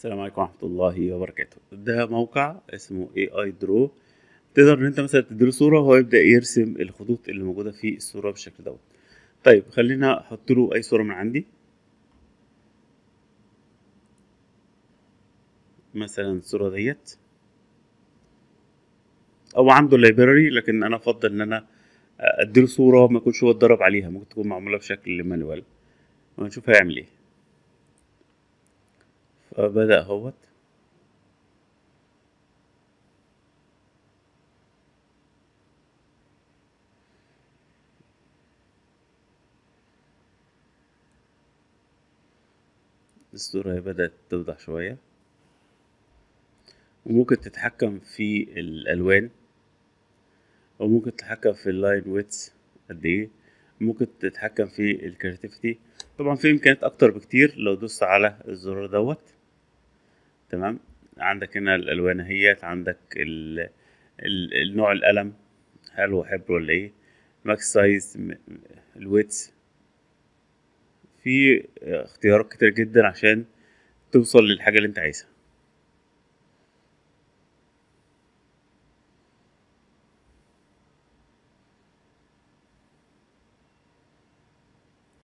السلام عليكم ورحمة الله وبركاته ده موقع اسمه AI Draw تقدر ان انت مثلا تديله صورة وهو يبدأ يرسم الخطوط اللي موجودة في الصورة بالشكل دوت طيب خلينا احط له اي صورة من عندي مثلا الصورة ديت او عنده لايبراري لكن انا افضل ان انا اديله صورة ما يكونش هو اتدرب عليها ممكن تكون معمولة بشكل مانوال ونشوف هيعمل ايه فبدأ اهوت الصورة هي بدأت توضح شوية وممكن تتحكم في الألوان وممكن تتحكم في اللاين ويتس قد ايه ممكن تتحكم في الكرياتيفيتي طبعا في امكانيات اكتر بكتير لو دوست على الزرار دوت تمام عندك هنا الالوان اهيت عندك ال... ال... النوع القلم هل هو حبر ولا ايه ماكس سايز الويتس في اختيارات كتير جدا عشان توصل للحاجة اللي انت عايزها